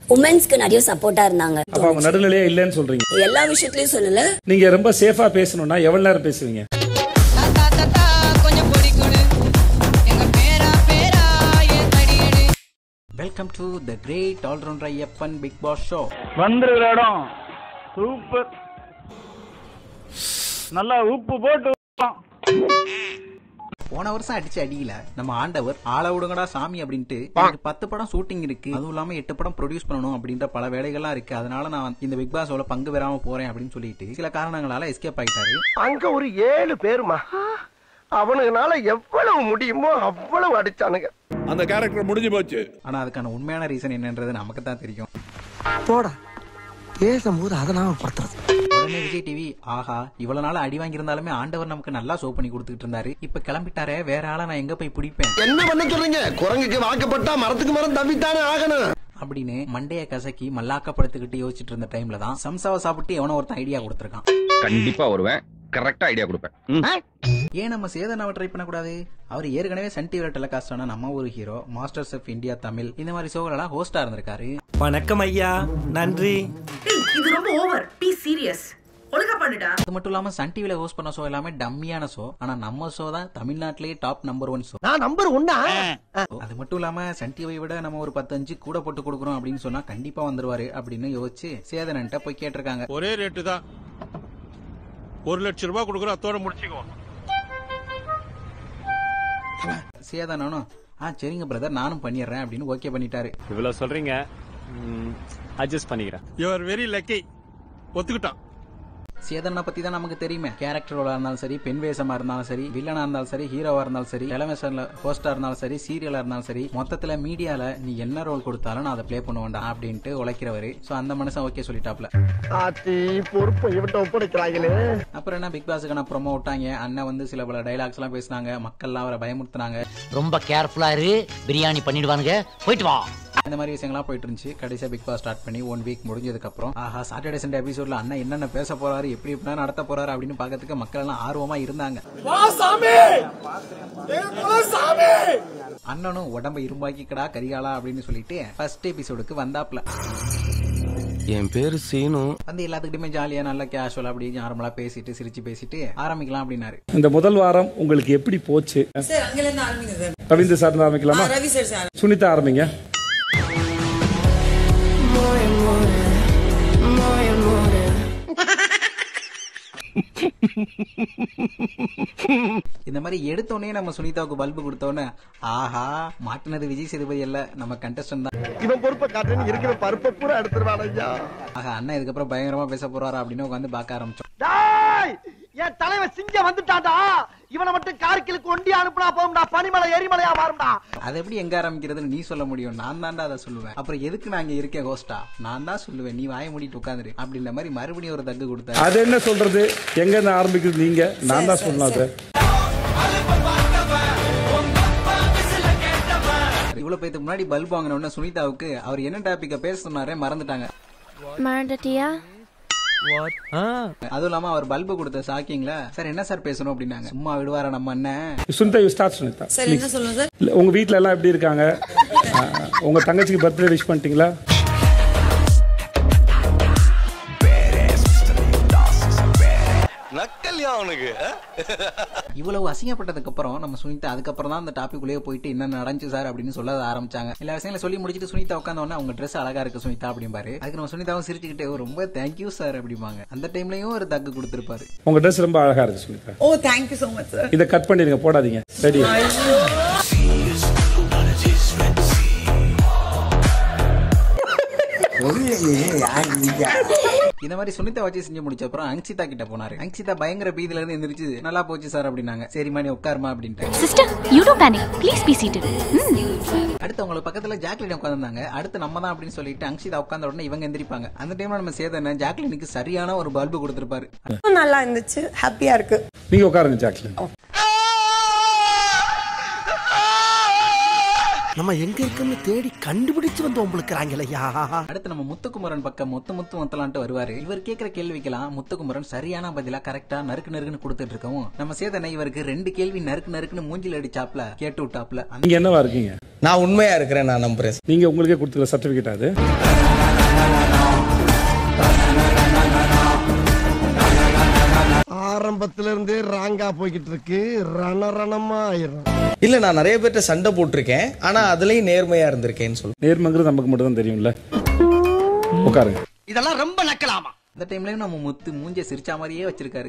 உமன்ஸ்க்கு நிறைய சப்போர்ட்டா இருந்தாங்க அப்ப அவங்க நடுநிலையே இல்லைன்னு சொல்றீங்க எல்லா விஷயத்துலயும் சொல்லல நீங்க ரொம்ப சேஃபா பேசணும்னா எவ்வளவு நேரம் பேசுவீங்க கொஞ்சம் பொடி கொடு எங்க பேரா பேரா என் தடியடு welcome to the great allrounder Ayyappan Bigg Boss show வந்துருக்கிற இடம் சூப்பர் நல்லா உப்பு போட்டு போன வருஷம் அடிச்ச அடியில நம்ம ஆண்டவர் ஆள விடுங்கடா சாமி அப்படின்ட்டு எனக்கு பத்து படம் ஷூட்டிங் இருக்கு அதுவும் இல்லாம எட்டு படம் ப்ரொடியூஸ் பண்ணணும் அப்படின்ற பல வேலைகள்லாம் இருக்கு அதனால நான் இந்த பிக் பாஸோட பங்கு பெறாம போறேன் அப்படின்னு சொல்லிட்டு சில காரணங்களால எஸ்கேப் ஆயிட்டாரு அங்க ஒரு ஏழு பேருமா அவனுங்கனால எவ்வளவு முடியுமோ அவ்வளவு அடிச்சானுங்க அந்த கேரக்டர் முடிஞ்சு போச்சு ஆனா அதுக்கான உண்மையான ரீசன் என்னன்றது நமக்கு தான் தெரியும் போடா பேசும்போது அதை நாம படுத்துறது உடனே விஜய் டிவி ஆஹா இவ்வளவு நாள் அடி வாங்கியிருந்தாலுமே ஆண்டவர் நமக்கு நல்லா ஷோ பண்ணி கொடுத்துட்டு இருந்தாரு இப்ப கிளம்பிட்டாரே வேற ஆளை நான் எங்க போய் பிடிப்பேன் என்ன பண்ண சொல்றீங்க குரங்குக்கு வாக்கப்பட்டா மரத்துக்கு மரம் தவித்தானே ஆகணும் அப்படின்னு மண்டைய கசக்கி மல்லாக்கப்படுத்திக்கிட்டு யோசிச்சுட்டு இருந்த டைம்ல தான் சம்சாவை சாப்பிட்டு எவனோ ஒருத்தன் ஐடியா கொடுத்துருக்கான் கண்டிப்பா வருவேன் கரெக்டா ஐடியா கொடுப்பேன் ஏன் நம்ம சேதனாவை ட்ரை பண்ணக்கூடாது அவர் ஏற்கனவே சன் டிவில டெலிகாஸ்ட் ஆன நம்ம ஒரு hero masters of India Tamil இந்த மாதிரி ஷோகளெல்லாம் ஹோஸ்டா இருந்திருக்காரு வணக்கம் ஐயா நன்றி இது ரொம்ப ஓவர் பி சீரியஸ் ஒழுங்கா பண்ணுடா அது மட்டும் இல்லாம சன் டிவில ஹோஸ்ட் பண்ண ஷோ எல்லாமே டம்மியான ஷோ ஆனா நம்ம ஷோ தான் தமிழ்நாட்டிலேயே டாப் நம்பர் ஒன் ஷோ நான் நம்பர் ஒன்னா அது மட்டும் இல்லாம சன் டிவியை விட நம்ம ஒரு பத்து அஞ்சு கூட போட்டு கொடுக்குறோம் அப்படின்னு சொன்னா கண்டிப்பா வந்துருவாரு அப்படின்னு யோசிச்சு சேதனன்ட்ட போய் கேட்டிருக்காங்க ஒரே ரேட்டு தான் ஒரு லட்சம் ரூபாய் கொடுக்குறோம் அத்தோட முடிச்சுக்கோ சேதனனும் ஆ சரிங்க பிரதர் நானும் பண்ணிடுறேன் அப்படின்னு ஓகே பண்ணிட்டாரு இவ்வளவு சொல்றீங்க அட்ஜஸ்ட் பண்ணிக்கிறேன் யூ ஆர் வெரி லக்கி ஒத்துக்கிட்டான் சேதனை பத்தி தான் நமக்கு தெரியுமே கேரக்டர் ரோலா இருந்தாலும் சரி பெண் வேஷமா இருந்தாலும் சரி வில்லனா இருந்தாலும் சரி ஹீரோவா இருந்தாலும் சரி டெலிவிஷன்ல ஹோஸ்டா இருந்தாலும் சரி சீரியலா இருந்தாலும் சரி மொத்தத்துல மீடியால நீ என்ன ரோல் கொடுத்தாலும் நான் அதை ப்ளே பண்ணுவேன்டா அப்படின்ட்டு உழைக்கிறவரு சோ அந்த மனுஷன் ஓகே சொல்லிட்டாப்ல ஆத்தி பொறுப்பை இவட்ட ஒப்படைக்கிறாங்களே அப்புறம் என்ன பிக் பாஸுக்கு நான் ப்ரோமோ விட்டாங்க அண்ணன் வந்து சில பல டைலாக்ஸ் எல்லாம் பேசினாங்க மக்கள்லாம் அவரை பயமுறுத்தினாங்க ரொம்ப கேர்ஃபுல்லா இரு பிரியாணி பண்ணிடுவானுங்க போயிட்டு வா இந்த மாதிரி விஷயங்கள்லாம் போயிட்டு இருந்துச்சு கடைசியா பிக் பாஸ் ஸ்டார்ட் பண்ணி ஒன் வீக் முடிஞ்சதுக்கு அப்புறம் ஆஹா சாட்டர்டே சண்டே எபிசோட்ல அண்ணன் என்னென்ன பேச போறாரு எப்படி எப்படிலாம் நடத்த போறாரு அப்படின்னு பாக்கிறதுக்கு மக்கள் எல்லாம் ஆர்வமா இருந்தாங்க அண்ணனும் உடம்ப இரும்பாக்கிக்கடா கரிகாலா அப்படின்னு சொல்லிட்டு ஃபர்ஸ்ட் எபிசோடுக்கு வந்தாப்ல என் பேரு சீனு வந்து எல்லாத்துக்கிட்டுமே ஜாலியா நல்லா கேஷுவலா அப்படி நார்மலா பேசிட்டு சிரிச்சு பேசிட்டு ஆரம்பிக்கலாம் அப்படின்னாரு இந்த முதல் வாரம் உங்களுக்கு எப்படி போச்சு சார் அங்கல இருந்து ஆரம்பிங்க சார் ரவீந்திர சார் இருந்து ஆரம்பிக்கலாமா ரவி சார் சார் சுனிதா ஆரம்பிங்க இந்த மாதிரி எடுத்தோடனே நம்ம சுனிதாவுக்கு பல்பு கொடுத்தோன்னே ஆஹா மாட்டினது விஜய் சேதுபதி இல்ல நம்ம கண்டஸ்டன் தான் இவன் பொறுப்பை காட்டுன்னு இருக்கிற பருப்பை பூரா எடுத்துருவான் ஐயா ஆஹா அண்ணன் இதுக்கப்புறம் பயங்கரமா பேச போறாரா அப்படின்னு உட்காந்து பார்க்க ஆரம்பிச்சோம் டாய் என் தலைவன் சிங்க வந்துட்டான்டா இவனை மட்டும் கார்கிலுக்கு ஒண்டி அனுப்புனா போகும்டா பனிமலை எரிமலையா மாறும்டா அதை எப்படி எங்க ஆரம்பிக்கிறதுன்னு நீ சொல்ல முடியும் நான் தான்டா அதை சொல்லுவேன் அப்புறம் எதுக்கு நான் இங்க இருக்கேன் ஹோஸ்டா நான் தான் சொல்லுவேன் நீ வாய மூடிட்டு உட்காந்துரு அப்படின்ற மாதிரி மறுபடியும் ஒரு தக்கு கொடுத்தாரு அது என்ன சொல்றது எங்க இருந்து ஆரம்பிக்குது நீங்க நான் தான் சொன்னேன் அதை இவ்வளவு பேத்துக்கு முன்னாடி பல்ப் வாங்கின உடனே சுனிதாவுக்கு அவர் என்ன டாபிக்க பேச சொன்னாரே மறந்துட்டாங்க மறந்துட்டியா அதுவும் இல்லாம அவர் பல்பு கொடுத்த ஷாக்கிங்ல சார் என்ன சார் பேசணும் அப்படின்னாங்க சும்மா விடுவாரா நம்ம அண்ணன் Sunita you start Sunita sir என்ன சொல்லுங்க சார் இல்ல, உங்க வீட்ல எல்லாம் எப்படி இருக்காங்க அஹ், உங்க தங்கச்சிக்கு பர்த்டே விஷ் பண்ணிட்டீங்களா நக்கல்யா அவனுக்கு இவ்வளவு அசிங்கப்பட்டதுக்கு அப்புறம் நம்ம சுனிதா அதுக்கப்புறம் தான் அந்த டாபிக் உள்ளே போயிட்டு என்ன நடந்துச்சு சார் அப்படின்னு சொல்ல ஆரம்பிச்சாங்க எல்லா விஷயங்களும் சொல்லி முடிச்சிட்டு சுனிதா உட்காந்த உடனே அவங்க ட்ரெஸ் அழகா இருக்கு சுனிதா அப்படிம்பாரு அதுக்கு நம்ம சுனிதாவும் சிரிச்சுக்கிட்டே "ஓ, ரொம்ப தேங்க்யூ சார் அப்படிம்பாங்க அந்த டைம்லயும் ஒரு தக்கு கொடுத்திருப்பாரு உங்க ட்ரெஸ் ரொம்ப அழகா இருக்கு Sunita oh thank you so much sir இதை கட் பண்ணிடுங்க போடாதீங்க ரெடி இந்த மாதிரி சுனிதா வச்சு செஞ்சு முடிச்ச அப்புறம் அங்கிதா கிட்ட போனாரு அங்கிதா பயங்கர பீதியில இருந்து எந்திரிச்சு நல்லா போச்சு சார் அப்படின்னாங்க சரிம்மா நீ உட்காருமா அப்படின்ட்டு sister you don't panic please be seated அடுத்து அவங்களுக்கு பக்கத்துல ஜாக்லின் உட்காந்துருந்தாங்க அடுத்து நம்ம தான் அப்படின்னு சொல்லிட்டு அங்கிதா உட்கார்ந்த உடனே இவங்க எந்திரிப்பாங்க அந்த டைம்ல நம்ம சேதன ஜாக்லினுக்கு சரியான ஒரு பல்பு கொடுத்திருப்பாரு நல்லா இருந்துச்சு ஹாப்பியா இருக்கு நீங்க உட்காருங்க ஜாக்லின் நம்ம எங்க இருக்குன்னு தேடி கண்டுபிடிச்சு வந்து உங்களுக்குறாங்களையா அடுத்து நம்ம முத்துக்குமரன் பக்கம் முத்து முத்து முத்தலான்ட்டு வருவாரு இவர் கேட்கிற கேள்விக்கெல்லாம் முத்துக்குமரன் சரியான பதிலா கரெக்டா நறுக்கு நறுக்குன்னு கொடுத்துட்டு இருக்கவும் நம்ம சேதனை இவருக்கு ரெண்டு கேள்வி நறுக்கு நறுக்குன்னு மூஞ்சில அடிச்சாப்ல கேட்டு விட்டாப்ல அந்த நீங்க என்னவா இருக்கீங்க நான் உண்மையா இருக்கிறேன் நான் நம்புறேன் நீங்க உங்களுக்கே கொடுத்துருக்க சர்டிபிகேட் அது ஆரம்பத்துல இருந்தே ராங்கா போய்கிட்டு இருக்கு ரணரணமா ஆயிரும் இல்ல நான் நிறைய பேர்ட்ட சண்டை போட்டிருக்கேன் ஆனா அதுலயும் நேர்மையா இருந்திருக்கேன்னு சொல்லுவேன் நேர்மங்கிறது நமக்கு மட்டும் தான் தெரியும்ல உட்காருங்க இதெல்லாம் ரொம்ப நக்கலாமா இந்த டைம்லயும் நம்ம முத்து மூஞ்ச சிரிச்சா மாதிரியே வச்சிருக்காரு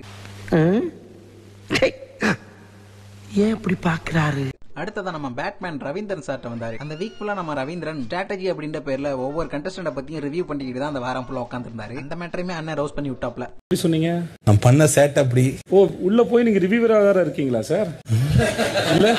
ஏன் இப்படி பாக்குறாரு அடுத்ததான் நம்ம பேட்மேன் ரவீந்திரன் சார்ட்ட வந்தாரு அந்த வீக் ஃபுல்லா நம்ம ரவீந்திரன் ஸ்ட்ராட்டஜி அப்படின்ற பேர்ல ஒவ்வொரு கண்டஸ்டன்ட பத்தியும் ரிவ்யூ பண்ணிக்கிட்டு தான் அந்த வாரம் ஃபுல்லா உட்காந்துருந்தாரு அந்த மேட்டரையுமே அண்ணன் ரோஸ் பண்ணி விட்டாப்ல எப்படி சொன்னீங்க நான் பண்ண சேட் அப்படி ஓ உள்ள போய் நீங்க ரிவ்யூவரா வேற இருக்கீங்களா சார் இல்ல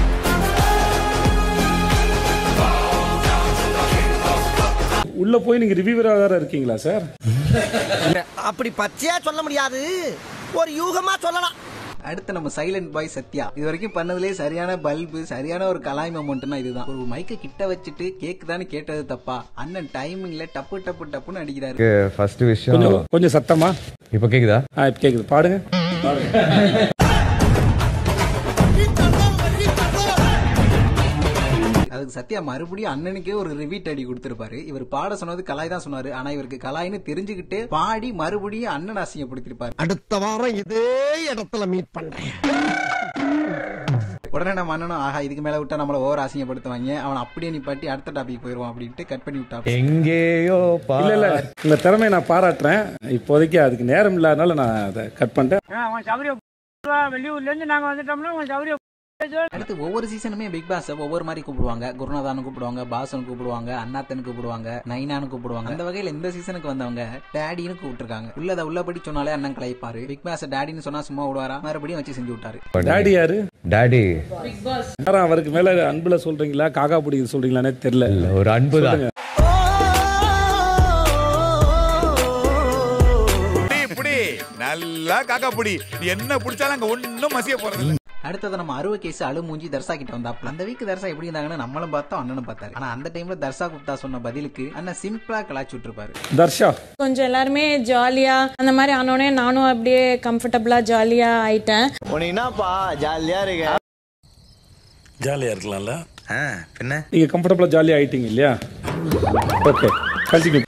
உள்ள போய் நீங்க ரிவ்யூவரா வேற இருக்கீங்களா சார் அப்படி பச்சையா சொல்ல முடியாது ஒரு யூகமா சொல்லலாம் அடுத்து நம்ம சைலண்ட் பாய் சத்யா இது வரைக்கும் பண்ணதுலேயே சரியான பல்பு சரியான ஒரு கலாய் மொமெண்ட்னா இதுதான் ஒரு மைக்க கிட்ட வச்சுட்டு கேக்குதான்னு கேட்டது தப்பா அண்ணன் டைமிங்ல டப்பு டப்பு டப்புன்னு அடிக்கிறாரு ஃபர்ஸ்ட் கொஞ்சம் கொஞ்சம் சத்தமா இப்ப கேக்குதா ஆ இப்ப கேக்குது பாடுங்க அதுக்கு சத்யா மறுபடியும் அண்ணனுக்கே ஒரு ரிவீட் அடி கொடுத்திருப்பாரு இவர் பாட சொன்னது கலாய் தான் சொன்னாரு ஆனா இவருக்கு கலாய்னு தெரிஞ்சுக்கிட்டு பாடி மறுபடியும் அண்ணன் அசிங்கப்படுத்திருப்பாரு அடுத்த வாரம் இதே இடத்துல மீட் பண்றேன் உடனே நம்ம அண்ணனும் ஆஹா இதுக்கு மேல விட்டா நம்மள ஓவர் அசிங்கப்படுத்துவாங்க அவன் அப்படியே நிப்பாட்டி அடுத்த டாபிக் போயிருவான் அப்படின்ட்டு கட் பண்ணி விட்டான் எங்கேயோ இல்ல இல்ல உங்க திறமையை நான் பாராட்டுறேன் இப்போதைக்கு அதுக்கு நேரம் இல்லாதனால நான் அதை கட் பண்ணிட்டேன் வெளியூர்ல இருந்து நாங்க வந்துட்டோம்னா உங்க சௌரியம் அடுத்து ஒவ்வொரு சீசனுமே பிக் பாஸ் ஒவ்வொரு மாதிரி கூப்பிடுவாங்க குருநாதானு கூப்பிடுவாங்க பாசன் கூப்பிடுவாங்க அண்ணாத்தன் கூப்பிடுவாங்க நைனானு கூப்பிடுவாங்க அந்த வகையில இந்த சீசனுக்கு வந்தவங்க டேடின்னு கூப்பிட்டுருக்காங்க உள்ளத உள்ளபடி சொன்னாலே அண்ணன் கலாய்ப்பாரு பிக் பாஸ் டேடின்னு சொன்னா சும்மா விடுவாரா மறுபடியும் வச்சு செஞ்சு விட்டாரு டாடி யாரு டாடி யாரும் அவருக்கு மேல அன்புல சொல்றீங்களா காக்கா பிடிக்குது சொல்றீங்களானே தெரியல ஒரு அன்பு தான் நல்லா காக்கா புடி என்ன பிடிச்சாலும் அங்க ஒன்னும் மசிய போறது அடுத்தது நம்ம அறுவை கேஸ் அழு மூஞ்சி தர்சா கிட்ட வந்தாப்ல அந்த வீக் தர்சா எப்படி இருந்தாங்கன்னு நம்மளும் பார்த்தோம் அண்ணனும் பார்த்தாரு ஆனா அந்த டைம்ல தர்சா குப்தா சொன்ன பதிலுக்கு அண்ணன் சிம்பிளா கலாச்சி விட்டுருப்பாரு தர்ஷா கொஞ்சம் எல்லாருமே ஜாலியா அந்த மாதிரி ஆனோடனே நானும் அப்படியே கம்ஃபர்டபுளா ஜாலியா ஆயிட்டேன் உனக்கு என்னப்பா ஜாலியா இருக்க ஜாலியா இருக்கலாம்ல பின்ன நீங்க கம்ஃபர்டபுளா ஜாலியா ஆயிட்டீங்க இல்லையா ஓகே கண்டினியூ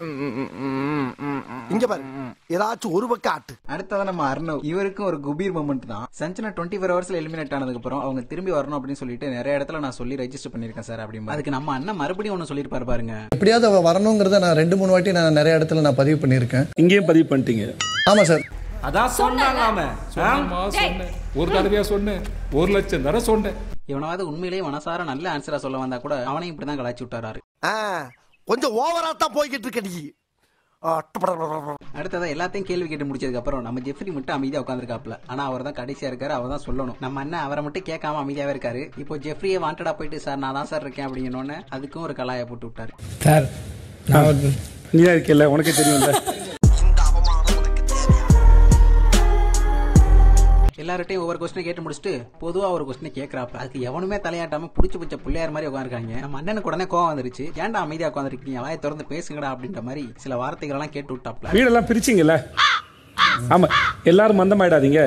இங்க பாரு ஏதாச்சும் ஒரு பக்கம் ஆட்டு அடுத்ததா நம்ம அர்ணவ் இவருக்கும் ஒரு குபீர் மொமெண்ட் தான் சஞ்சனா டுவெண்ட்டி ஃபோர் ஹவர்ஸ்ல எலிமினேட் ஆனதுக்கு அப்புறம் அவங்க திரும்பி வரணும் அப்படின்னு சொல்லிட்டு நிறைய இடத்துல நான் சொல்லி ரெஜிஸ்டர் பண்ணிருக்கேன் சார் அப்படின்னு அதுக்கு நம்ம அண்ணன் மறுபடியும் ஒன்னு சொல்லிருப்பாரு பாருங்க எப்படியாவது அவ வரணுங்கிறத நான் ரெண்டு மூணு வாட்டி நான் நிறைய இடத்துல நான் பதிவு பண்ணியிருக்கேன் இங்கேயும் பதிவு பண்ணிட்டீங்க ஆமா சார் அதான் சொன்னாங்க ஒரு தடவையா சொன்னேன் ஒரு லட்சம் தடவை சொன்னேன் இவனாவது உண்மையிலேயே மனசார நல்ல ஆன்சரா சொல்ல வந்தா கூட அவனையும் இப்படிதான் கலாச்சி விட்டாரு ஆ, கொஞ்சம் ஓவரா தான் போய்கிட்டு இருக்க நீ ஆ, அடுத்ததா எல்லாத்தையும் கேள்வி கேட்டு முடிச்சதுக்கு அப்புறம் நம்ம ஜெஃப்ரி மட்டும் அமைதியா உட்காந்துருக்காப்ல ஆனா அவர் தான் கடைசியா இருக்காரு அவர் தான் சொல்லணும் நம்ம அண்ணன் அவரை மட்டும் கேட்காம அமைதியாவே இருக்காரு இப்போ ஜெஃப்ரியை வாண்டடா போயிட்டு சார் நான் தான் சார் இருக்கேன் அப்படின்னோடனே அதுக்கும் ஒரு கலாயை போட்டு விட்டாரு சார் நீ தான் இருக்கல உனக்கே தெரியும்ல எல்லார்ட்டையும் ஒவ்வொரு கொஸ்டினை கேட்டு முடிச்சுட்டு பொதுவா ஒரு கொஸ்டினை கேட்கறாப்ல அதுக்கு எவனுமே தலையாட்டாம புடிச்சு பிடிச்ச பிள்ளையார் மாதிரி உட்காந்துருக்காங்க நம்ம அண்ணனுக்கு உடனே கோவம் வந்துருச்சு ஏன்டா அமைதியா உட்காந்துருக்கீங்க வாயை திறந்து பேசுங்கடா அப்படின்ற மாதிரி சில வார்த்தைகள் எல்லாம் கேட்டு விட்டாப்ல வீடெல்லாம் பிரிச்சிங்கல்ல ஆமா எல்லாரும் மந்தமாயிடாதீங்க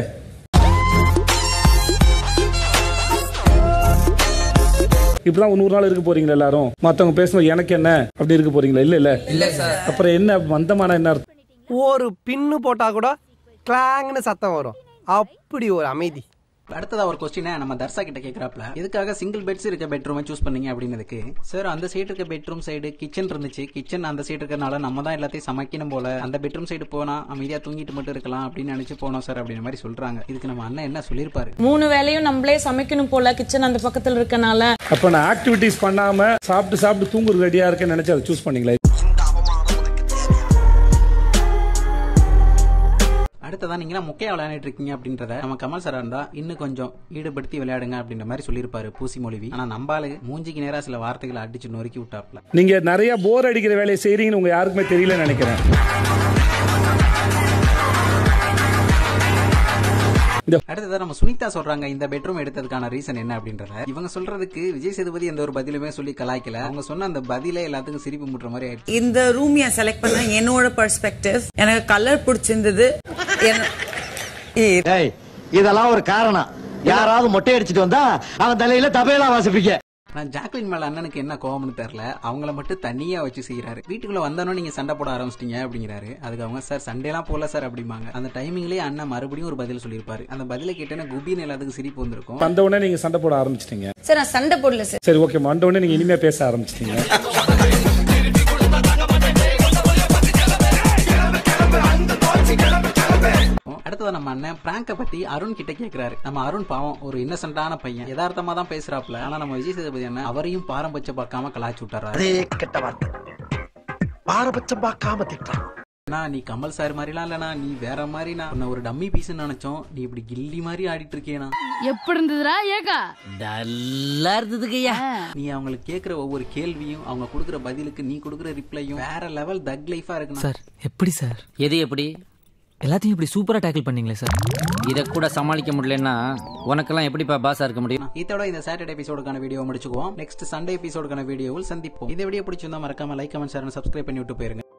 இப்படிலாம் நூறு நாள் இருக்க போறீங்களா எல்லாரும் மத்தவங்க பேசும்போது எனக்கு என்ன அப்படி இருக்க போறீங்களா இல்ல இல்ல இல்ல சார் அப்புறம் என்ன மந்தமான என்ன அர்த்தம்? ஒரு பின்னு போட்டா கூட கிளாங்னு சத்தம் வரும் அப்படி ஒரு அமைதி அடுத்ததா ஒரு கொஸ்டினை நம்ம தர்சா கிட்ட கேக்குறாப்ல எதுக்காக சிங்கிள் பெட்ஸ் இருக்க பெட்ரூமை சூஸ் பண்ணீங்க அப்படின்னதுக்கு சார் அந்த சைடு இருக்க பெட்ரூம் சைடு கிச்சன் இருந்துச்சு கிச்சன் அந்த சைடு இருக்கறனால நம்ம தான் எல்லாத்தையும் சமைக்கணும் போல அந்த பெட்ரூம் சைடு போனா அமைதியா தூங்கிட்டு மட்டும் இருக்கலாம் அப்படின்னு நினைச்சு போனோம் சார் அப்படின்ற மாதிரி சொல்றாங்க இதுக்கு நம்ம அண்ணன் என்ன சொல்லியிருப்பாரு மூணு வேலையும் நம்மளே சமைக்கணும் போல கிச்சன் அந்த பக்கத்துல இருக்கனால அப்ப நான் ஆக்டிவிட்டிஸ் பண்ணாம சாப்பிட்டு சாப்பிட்டு தூங்குறது ரெடியா இருக்கேன்னு நினைச்சு அதை சூஸ் பண்ணீங்களா அடுத்ததான் நீங்க முக்கிய விளையாடிட்டு இருக்கீங்க அப்படின்றத நம்ம கமல் சார் இருந்தா இன்னும் கொஞ்சம் ஈடுபடுத்தி விளையாடுங்க அப்படின்ற மாதிரி சொல்லியிருப்பாரு பூசி மொழிவி ஆனா நம்பாலு மூஞ்சிக்கு நேரா சில வார்த்தைகளை அடிச்சு நொறுக்கி விட்டாப்ல நீங்க நிறைய போர் அடிக்கிற வேலையை செய்றீங்கன்னு உங்க யாருக்குமே தெரியலன்னு நினைக்கிறேன் அடுத்ததா நம்ம சுனிதா சொல்றாங்க இந்த பெட்ரூம் எடுத்ததுக்கான ரீசன் என்ன அப்படின்றத இவங்க சொல்றதுக்கு விஜய் சேதுபதி எந்த ஒரு பதிலுமே சொல்லி கலாய்க்கல அவங்க சொன்ன அந்த பதிலே எல்லாத்துக்கும் சிரிப்பு முட்டுற மாதிரி ஆயிடுச்சு இந்த ரூம் ஏன் செலக்ட் பண்ண என்னோட பெர்ஸ்பெக்டிவ் எனக்கு கலர் பிடிச்சிருந்தது என்ன- ஏய், இதெல்லாம் ஒரு காரணம் யாராவது மொட்டை அடிச்சிட்டு வந்தா அவன் தலையில தபையெல்லாம் வாசிப்பீங்க நான் ஜாக்லின் மேல அண்ணனுக்கு என்ன கோவம்னு தெரியல அவங்கள மட்டும் தனியா வச்சு செய்யறாரு வீட்டுக்குள்ள வந்தானோ நீங்க சண்டை போட ஆரம்பிச்சிட்டீங்க அப்படிங்கிறாரு அதுக்கு அவங்க சார் சண்டே எல்லாம் போல சார் அப்படிம்பாங்க அந்த டைமிங்லயே அண்ணன் மறுபடியும் ஒரு பதில் சொல்லியிருப்பாரு அந்த பதில கேட்டேன்னா குபின்னு எல்லாத்துக்கும் சிரிப்பு வந்திருக்கும் வந்த உடனே நீங்க சண்டை போட ஆரம்பிச்சிட்டீங்க சார் நான் சண்டை போடல சார் சரி ஓகே வந்த உடனே நீங்க இனிமே பேச ஆரம்பிச்சிட்டீங்க அடுத்தது நம்ம அண்ணன் பிராங்க பத்தி அருண் கிட்ட கேக்குறாரு நம்ம அருண் பாவம் ஒரு இன்னசென்ட்டான பையன் யதார்த்தமா தான் பேசுறாப்ல ஆனா நம்ம விஜய் சேதுபதி அண்ணன் அவரையும் பாரம்பட்சம் பார்க்காம கலாய்ச்சி விட்டுறாரு அதே கெட்ட வார்த்தை பாரபட்சம் பார்க்காம திட்டான் அண்ணா, நீ கமல் சார் மாதிரிலாம் இல்லனா நீ வேற மாதிரி நான் உன்னை ஒரு டம்மி பீஸ் நினைச்சோம் நீ இப்படி கில்லி மாதிரி ஆடிட்டு இருக்கேனா எப்படி இருந்ததுடா ஏகா நல்லா இருந்ததுங்கய்யா நீ அவங்களுக்கு கேக்குற ஒவ்வொரு கேள்வியும் அவங்க கொடுக்குற பதிலுக்கு நீ கொடுக்குற ரிப்ளையும் வேற லெவல் தக் லைஃபா இருக்கு சார் எப்படி சார் எது எப்படி எல்லாத்தையும் இப்படி சூப்பரா டேக்கிள் பண்ணீங்களே சார் இத கூட சமாளிக்க முடியலன்னா உனக்கெல்லாம் எப்படிப்பா பாஸா இருக்க முடியும் இதோட இந்த சாட்டர்டே எபிசோடுக்கான வீடியோ முடிச்சுக்குவோம் நெக்ஸ்ட் சண்டே எபிசோடுக்கான வீடியோவில் சந்திப்போம் இந்த வீடியோ பிடிச்சிருந்தா மறக்காம லைக் கமெண்ட் ஷேர் சப்ஸ்கிரைப் பண்ணி விட்டு போயிருங்க